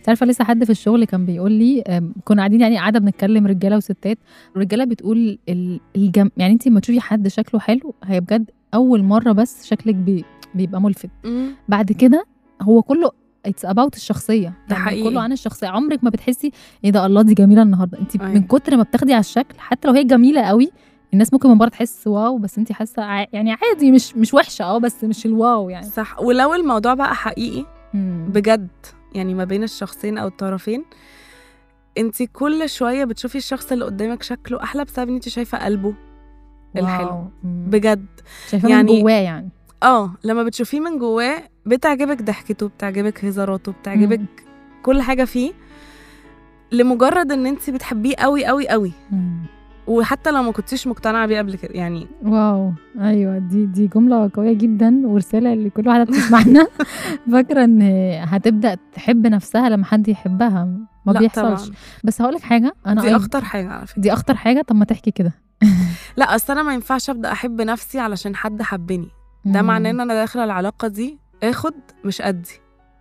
عارفه لسه حد في الشغل كان بيقول لي آم، كنا قاعدين يعني قاعده بنتكلم رجاله وستات الرجاله بتقول ال- الجم... يعني انت لما تشوفي حد شكله حلو هي بجد اول مره بس شكلك بي... بيبقى ملفت مم. بعد كده هو كله اتس اباوت الشخصيه ده يعني حقيقي. كله عن الشخصيه عمرك ما بتحسي ايه ده الله دي جميله النهارده انت أيوة. من كتر ما بتاخدي على الشكل حتى لو هي جميله قوي الناس ممكن من بره تحس واو بس انت حاسه ع- يعني عادي مش مش وحشه اه بس مش الواو يعني صح ولو الموضوع بقى حقيقي مم. بجد يعني ما بين الشخصين او الطرفين انت كل شويه بتشوفي الشخص اللي قدامك شكله احلى بسبب ان انت شايفه قلبه الحلو. واو. مم. بجد شايفاه يعني- من جواه يعني اه لما بتشوفيه من جواه بتعجبك ضحكته بتعجبك هزاراته بتعجبك مم. كل حاجه فيه لمجرد ان انت بتحبيه قوي قوي قوي مم. وحتى لو ما كنتيش مقتنعه بيه قبل كده يعني واو ايوه دي دي جمله قويه جدا ورساله لكل واحده بتسمعنا فاكره ان هتبدا تحب نفسها لما حد يحبها ما لا بيحصلش طبعا بس هقول لك حاجه انا دي أي- اخطر حاجه على فكره دي اخطر حاجه طب ما تحكي كده لا اصل انا ما ينفعش ابدا احب نفسي علشان حد حبني ده مم. معناه ان انا داخله العلاقه دي اخد مش ادي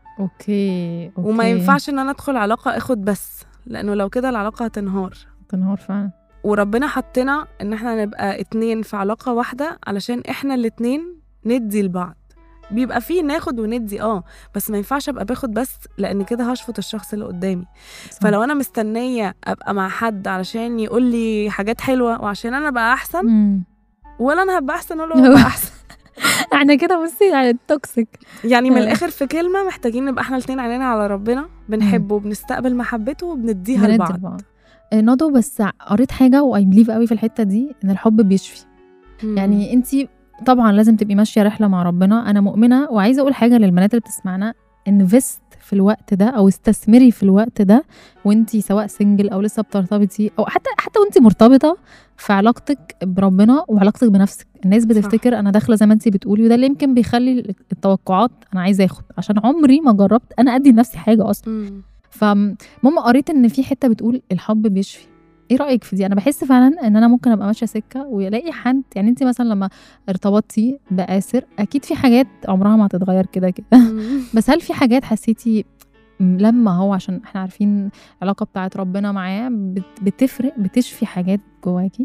اوكي اوكي وما ينفعش ان انا ادخل علاقه اخد بس لانه لو كده العلاقه هتنهار تنهار فعلا وربنا حطنا ان احنا نبقى اتنين في علاقه واحده علشان احنا الاتنين ندي لبعض بيبقى فيه ناخد وندي اه بس ما ينفعش ابقى باخد بس لان كده هشفط الشخص اللي قدامي صح. فلو انا مستنيه ابقى مع حد علشان يقول لي حاجات حلوه وعشان انا ابقى احسن مم. ولا انا هبقى احسن ولا هو هيبقى احسن احنا كده بصي يعني التوكسيك يعني من آه. الاخر في كلمه محتاجين نبقى احنا الاتنين عينينا على ربنا بنحبه وبنستقبل محبته وبنديها بندي لبعض لبعض آه، ندى بس قريت حاجه واي بليف قوي في الحته دي ان الحب بيشفي يعني انت طبعا لازم تبقي ماشيه رحله مع ربنا انا مؤمنه وعايزه اقول حاجه للبنات اللي بتسمعنا انفست في الوقت ده او استثمري في الوقت ده وانت سواء سنجل او لسه بترتبطي او حتى حتى وانت مرتبطه في علاقتك بربنا وعلاقتك بنفسك الناس بتفتكر انا داخله زي ما انت بتقولي وده اللي يمكن بيخلي التوقعات انا عايزه اخد عشان عمري ما جربت انا ادي لنفسي حاجه اصلا مم. فماما قريت ان في حته بتقول الحب بيشفي ايه رايك في دي انا بحس فعلا ان انا ممكن ابقى ماشيه سكه ويلاقي حد يعني انت مثلا لما ارتبطتي باسر اكيد في حاجات عمرها ما هتتغير كده كده مم. بس هل في حاجات حسيتي م- لما هو عشان احنا عارفين العلاقه بتاعت ربنا معاه بت- بتفرق بتشفي حاجات جواكي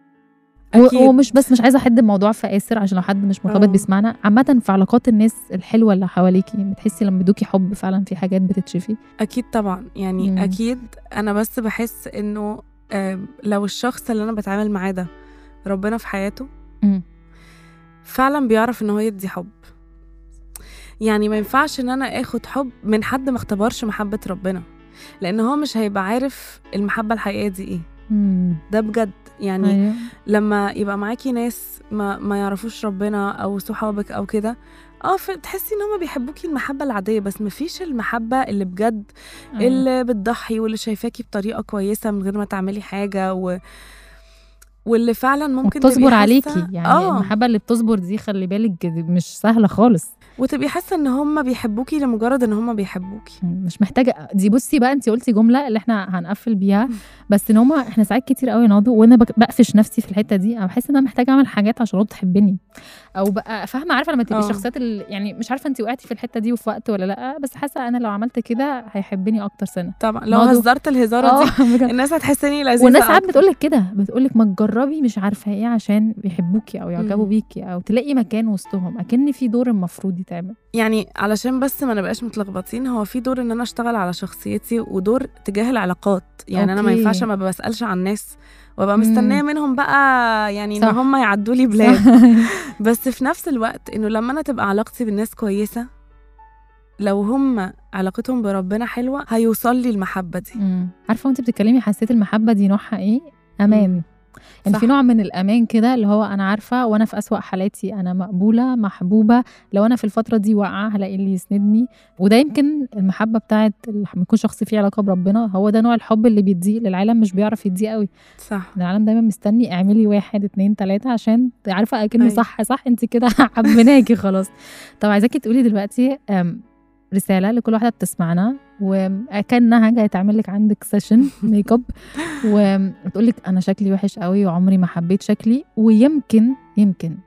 و- أكيد. ومش بس مش عايزه احد الموضوع في اسر عشان لو حد مش مرتبط اه. بيسمعنا عامه في علاقات الناس الحلوه اللي حواليكي بتحسي لما بيدوكي حب فعلا في حاجات بتتشفي اكيد طبعا يعني مم. مم. اكيد انا بس بحس انه آم، لو الشخص اللي انا بتعامل معاه ده ربنا في حياته مم. فعلا بيعرف ان هو يدي حب يعني ما ينفعش ان انا اخد حب من حد ما اختبرش محبة ربنا لان هو مش هيبقى عارف المحبة الحقيقية دي ايه مم. ده بجد يعني أيوة. لما يبقى معاكي ناس ما, ما يعرفوش ربنا او صحابك او كده اه ف- تحسي ان هما بيحبوكي المحبة العادية بس مفيش المحبة اللي بجد أيوة. اللي بتضحي واللي شايفاكي بطريقه كويسه من غير ما تعملي حاجه و... واللي فعلا ممكن وبتصبر تبقي حاسة- عليكي يعني اه المحبه اللي بتصبر دي خلي بالك دي مش سهله خالص وتبقي حاسه ان هم بيحبوكي لمجرد ان هم بيحبوكي مش محتاجه دي بصي بقى انت قلتي جمله اللي احنا هنقفل بيها بس ان هما احنا ساعات كتير قوي ناضوا وانا بك- بقفش نفسي في الحته دي انا بحس ان انا محتاجه اعمل حاجات عشان هو تحبني او بقى فاهمه عارفه لما تبقي اه. الشخصيات اللي يعني مش عارفه انت وقعتي في الحته دي وفي وقت ولا لا بس حاسه انا لو عملت كده هيحبني اكتر سنه طبعا لو ناضوا. هزرت الهزاره دي اه بجد. الناس هتحسني لذيذه والناس ساعات أكتر. بتقول لك كده بتقول لك ما تجربي مش عارفه ايه عشان بيحبوكي او يعجبوا مم. بيكي او تلاقي مكان وسطهم اكن في دور المفروض يتعمل يعني علشان بس ما نبقاش متلخبطين هو في دور ان انا اشتغل على شخصيتي ودور تجاه العلاقات يعني انا ما أوكي. ينفعش ما بسالش عن الناس وابقى مم. مستنيه منهم بقى يعني ان صح. هم يعدوا لي بلاد بس في نفس الوقت انه لما انا تبقى علاقتي بالناس كويسه لو هم علاقتهم بربنا حلوه هيوصل لي المحبه دي مم. عارفه وانت بتتكلمي حسيت المحبه دي نوعها ايه امان مم. يعني صح. في نوع من الامان كده اللي هو انا عارفه وانا في اسوأ حالاتي انا مقبوله محبوبه لو انا في الفتره دي واقعه هلاقي اللي يسندني وده يمكن المحبه بتاعت لما يكون شخص فيه علاقه بربنا هو ده نوع الحب اللي بيديه للعالم مش بيعرف يديه قوي صح إن العالم دايما مستني اعملي واحد اتنين تلاته عشان عارفه اكنه أيوة. صح صح انت كده حبيناكي خلاص طب عايزاكي تقولي دلوقتي أم، رساله لكل واحده بتسمعنا وكانها جايه تعمل لك عندك سيشن ميك اب وتقول لك انا شكلي وحش قوي وعمري ما حبيت شكلي ويمكن يمكن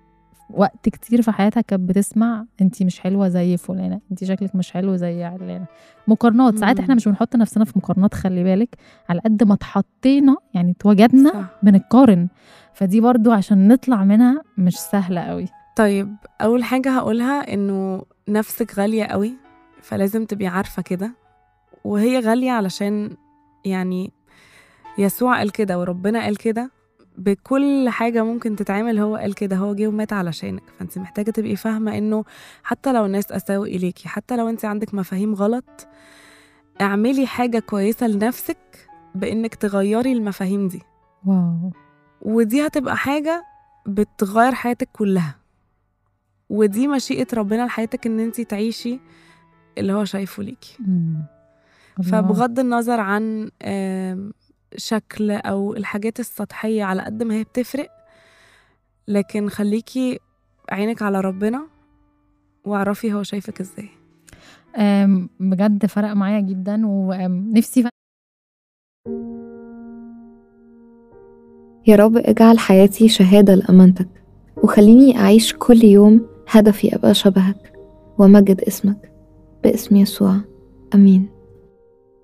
وقت كتير في حياتها كانت بتسمع انت مش حلوه زي فلانه انت شكلك مش حلو زي علانه مقارنات ساعات مم. احنا مش بنحط نفسنا في مقارنات خلي بالك على قد ما اتحطينا يعني اتوجدنا صح. بنقارن فدي برضو عشان نطلع منها مش سهله قوي طيب اول حاجه هقولها انه نفسك غاليه قوي فلازم تبقي عارفه كده وهي غاليه علشان يعني يسوع قال كده وربنا قال كده بكل حاجة ممكن تتعمل هو قال كده هو جه ومات علشانك فانت محتاجة تبقي فاهمة انه حتى لو الناس أساءوا إليكي حتى لو انت عندك مفاهيم غلط اعملي حاجة كويسة لنفسك بإنك تغيري المفاهيم دي واو ودي هتبقى حاجة بتغير حياتك كلها ودي مشيئة ربنا لحياتك ان انت تعيشي اللي هو شايفه ليكي مم. الله. فبغض النظر عن آم، شكل او الحاجات السطحية على قد ما هي بتفرق لكن خليكي عينك على ربنا واعرفي هو شايفك ازاي أم، بجد فرق معايا جدا ونفسي يا رب اجعل حياتي شهادة لأمانتك وخليني أعيش كل يوم هدفي أبقى شبهك ومجد اسمك باسم يسوع أمين